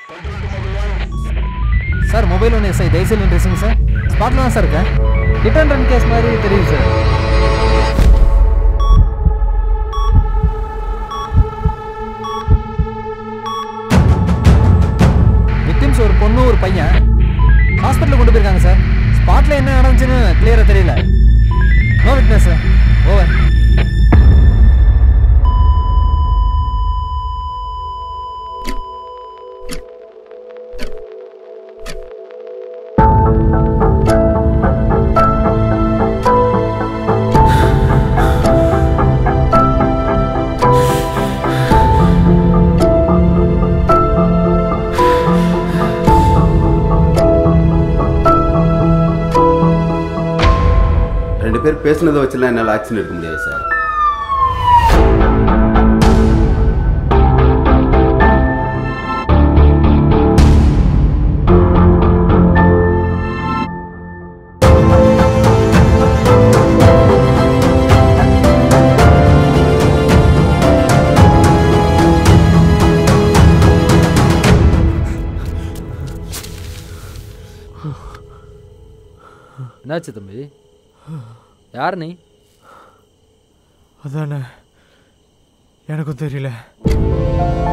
sir mobile ஒன்று SI தயவுசெய்து ஒன்று பேசுங்க சார் ஸ்பாட்டில் தான் சார் இருக்கேன் ஹிட் அண்ட் ரன் கேஸ் மாதிரி தெரியுது சார் விக்டிம்ஸ் ஒரு பொண்ணு ஒரு பையன் ஹாஸ்பிட்டலில் கொண்டு போயிருக்காங்க சார் ஸ்பாட்டில் என்ன நடந்துச்சுன்னு கிளியராக தெரியல நோ விட்னஸ் சார் ஓவர் ரெண்டு பேர் பேசுனதை வச்சுலாம் என்னால் ஆக்ஷன் எடுக்க முடியாது சார் என்னாச்சு தம்பி யார் நீ அதானே எனக்கும் தெரியல